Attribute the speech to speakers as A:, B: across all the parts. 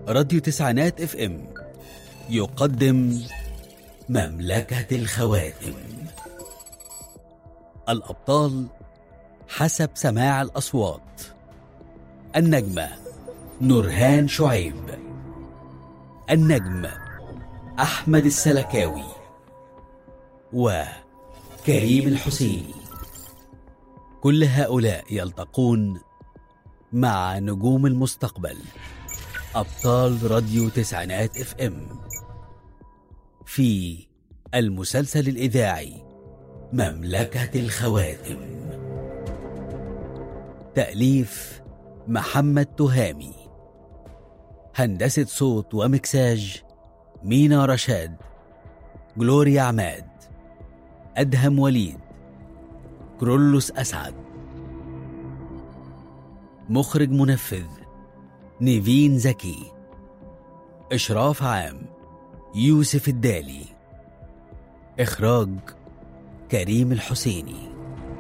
A: راديو تسعينات اف ام يقدم مملكة الخواتم الأبطال حسب سماع الأصوات النجمة نورهان شعيب النجم أحمد السلكاوي وكريم الحسيني كل هؤلاء يلتقون مع نجوم المستقبل أبطال راديو تسعينات اف ام في المسلسل الإذاعي مملكة الخواتم تأليف محمد تهامي هندسة صوت ومكساج مينا رشاد جلوريا عماد أدهم وليد كرولوس أسعد مخرج منفذ نيفين زكي إشراف عام يوسف الدالي إخراج كريم الحسيني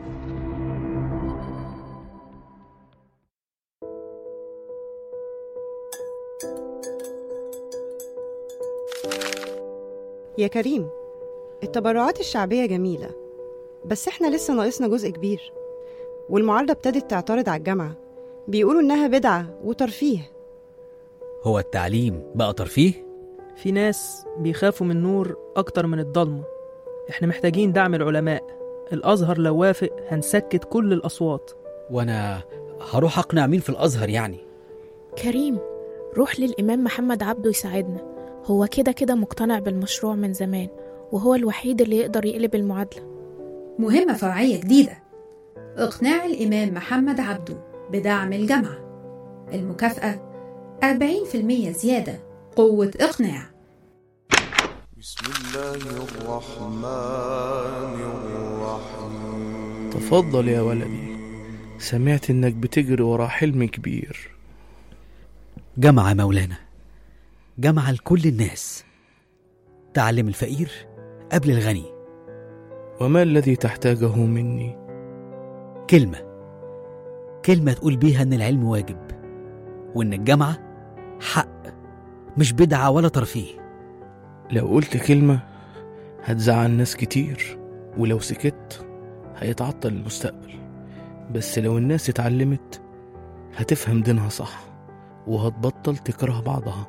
B: يا كريم التبرعات الشعبية جميلة بس احنا لسه ناقصنا جزء كبير والمعارضة ابتدت تعترض على الجامعة بيقولوا إنها بدعة وترفيه
A: هو التعليم بقى ترفيه؟
C: في ناس بيخافوا من النور أكتر من الضلمة إحنا محتاجين دعم العلماء الأزهر لو وافق هنسكت كل الأصوات
A: وأنا هروح أقنع مين في الأزهر يعني؟
D: كريم روح للإمام محمد عبده يساعدنا هو كده كده مقتنع بالمشروع من زمان وهو الوحيد اللي يقدر يقلب المعادلة
E: مهمة فرعية جديدة إقناع الإمام محمد عبده بدعم الجامعة المكافأة 40% زيادة قوة إقناع
F: بسم الله الرحمن الرحيم
G: تفضل يا ولدي سمعت انك بتجري ورا حلم كبير
A: جامعة مولانا جامعة لكل الناس تعلم الفقير قبل الغني
G: وما الذي تحتاجه مني
A: كلمة كلمة تقول بيها إن العلم واجب وإن الجامعة حق مش بدعة ولا ترفيه
G: لو قلت كلمة هتزعل ناس كتير ولو سكت هيتعطل المستقبل بس لو الناس اتعلمت هتفهم دينها صح وهتبطل تكره بعضها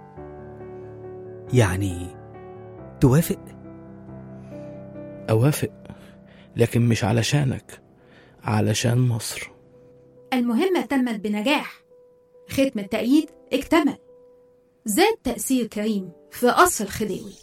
A: يعني توافق
G: أوافق لكن مش علشانك علشان مصر
E: المهمة تمت بنجاح ختم التأييد اكتمل زاد تأثير كريم في قصر الخديوي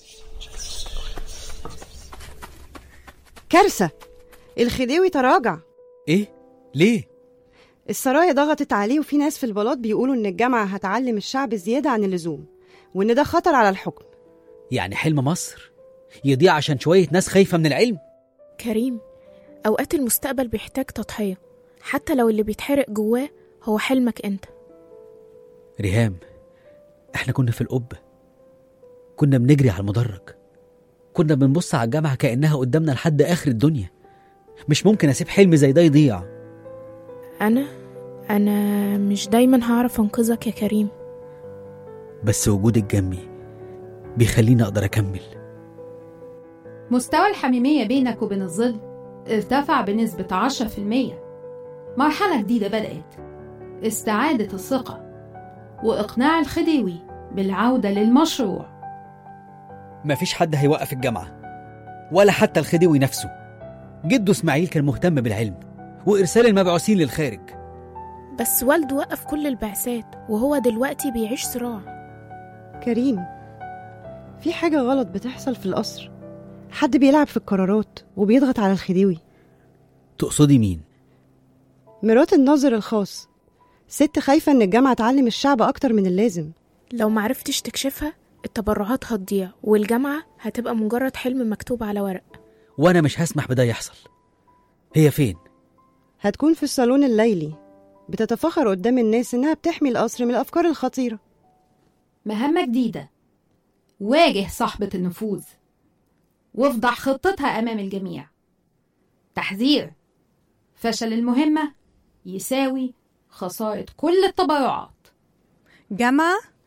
B: كارثة الخديوي تراجع
A: إيه؟ ليه؟
B: السرايا ضغطت عليه وفي ناس في البلاط بيقولوا إن الجامعة هتعلم الشعب زيادة عن اللزوم وإن ده خطر على الحكم
A: يعني حلم مصر يضيع عشان شوية ناس خايفة من العلم
D: كريم أوقات المستقبل بيحتاج تضحية حتى لو اللي بيتحرق جواه هو حلمك أنت
A: ريهام احنا كنا في القبة كنا بنجري على المدرج كنا بنبص على الجامعة كأنها قدامنا لحد آخر الدنيا مش ممكن أسيب حلم زي ده يضيع
D: أنا أنا مش دايما هعرف أنقذك يا كريم
A: بس وجودك جنبي بيخليني أقدر أكمل
E: مستوى الحميمية بينك وبين الظل ارتفع بنسبة 10% مرحلة جديدة بدأت استعادة الثقة وإقناع الخديوي بالعودة للمشروع
A: مفيش حد هيوقف الجامعة ولا حتى الخديوي نفسه جده إسماعيل كان مهتم بالعلم وإرسال المبعوثين للخارج
D: بس والده وقف كل البعثات وهو دلوقتي بيعيش صراع
B: كريم في حاجة غلط بتحصل في القصر حد بيلعب في القرارات وبيضغط على الخديوي
A: تقصدي مين؟
B: مرات الناظر الخاص ست خايفة إن الجامعة تعلم الشعب أكتر من اللازم
D: لو معرفتش تكشفها التبرعات هتضيع والجامعة هتبقى مجرد حلم مكتوب على ورق
A: وأنا مش هسمح بده يحصل هي فين؟
B: هتكون في الصالون الليلي بتتفخر قدام الناس إنها بتحمي القصر من الأفكار الخطيرة
E: مهمة جديدة واجه صاحبة النفوذ وافضح خطتها أمام الجميع تحذير فشل المهمة يساوي خسارة كل التبرعات
H: جامعة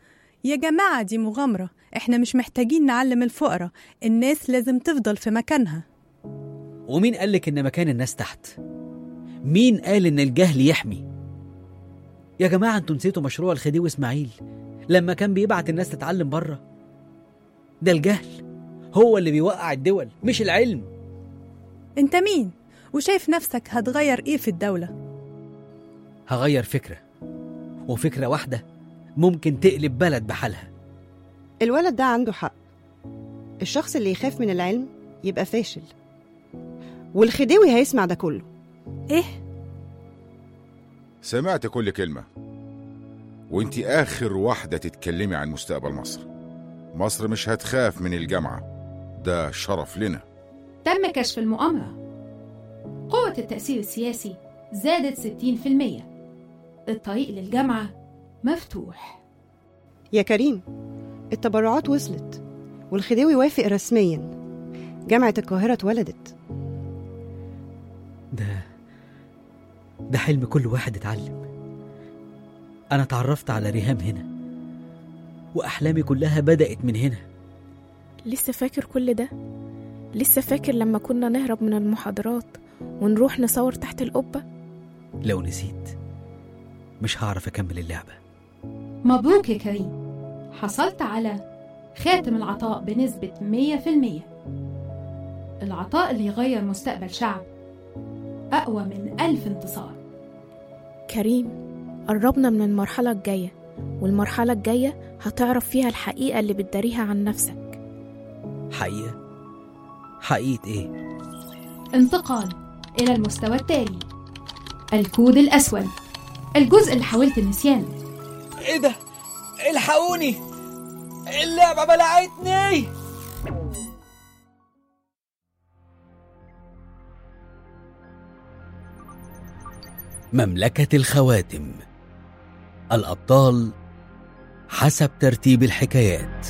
H: يا جماعة دي مغامرة احنا مش محتاجين نعلم الفقراء الناس لازم تفضل في مكانها
A: ومين قالك إن مكان الناس تحت؟ مين قال إن الجهل يحمي؟ يا جماعة انتوا نسيتوا مشروع الخديوي إسماعيل لما كان بيبعت الناس تتعلم بره ده الجهل هو اللي بيوقع الدول مش العلم
H: انت مين؟ وشايف نفسك هتغير ايه في الدولة؟
A: هغير فكرة وفكرة واحدة ممكن تقلب بلد بحالها
B: الولد ده عنده حق الشخص اللي يخاف من العلم يبقى فاشل والخديوي هيسمع ده كله
H: ايه؟
I: سمعت كل كلمة وانتي آخر واحدة تتكلمي عن مستقبل مصر مصر مش هتخاف من الجامعة ده شرف لنا
E: تم كشف المؤامرة قوة التأثير السياسي زادت 60% الطريق للجامعة مفتوح
B: يا كريم التبرعات وصلت والخديوي وافق رسميا جامعة القاهرة اتولدت
A: ده ده حلم كل واحد اتعلم أنا اتعرفت على ريهام هنا وأحلامي كلها بدأت من هنا
D: لسه فاكر كل ده لسه فاكر لما كنا نهرب من المحاضرات ونروح نصور تحت القبة
A: لو نسيت مش هعرف أكمل اللعبة
E: مبروك يا كريم حصلت على خاتم العطاء بنسبة 100% العطاء اللي يغير مستقبل شعب أقوى من ألف انتصار
D: كريم قربنا من المرحلة الجاية والمرحلة الجاية هتعرف فيها الحقيقة اللي بتداريها عن نفسك
A: حقيقة حقيقة إيه؟
E: انتقال إلى المستوى التالي الكود الأسود الجزء اللي حاولت نسيانه
A: إيه ده؟ الحقوني اللعبة بلعتني مملكة الخواتم الأبطال حسب ترتيب الحكايات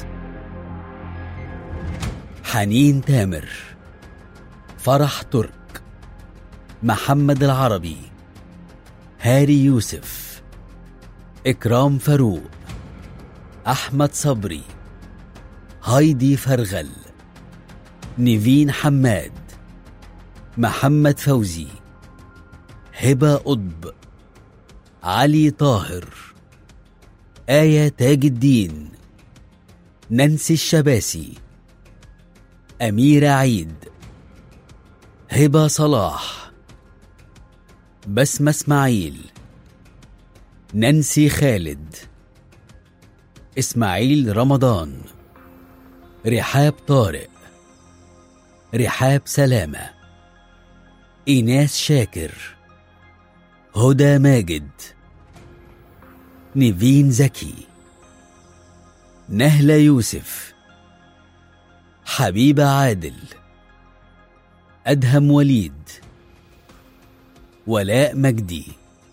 A: حنين تامر فرح ترك محمد العربي هاري يوسف إكرام فاروق أحمد صبري هايدي فرغل نيفين حماد محمد فوزي هبة قطب علي طاهر آية تاج الدين نانسي الشباسي أميرة عيد هبة صلاح بسمة اسماعيل نانسي خالد إسماعيل رمضان رحاب طارق رحاب سلامة إيناس شاكر هدى ماجد نيفين زكي نهلة يوسف حبيبة عادل أدهم وليد ولاء مجدي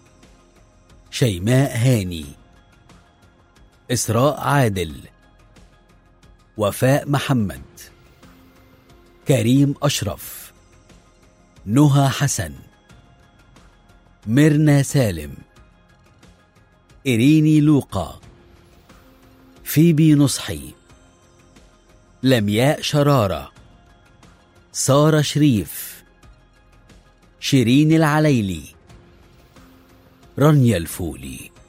A: شيماء هاني إسراء عادل وفاء محمد كريم أشرف نهى حسن ميرنا سالم إريني لوقا فيبي نصحي لمياء شرارة سارة شريف شيرين العليلي رانيا الفولي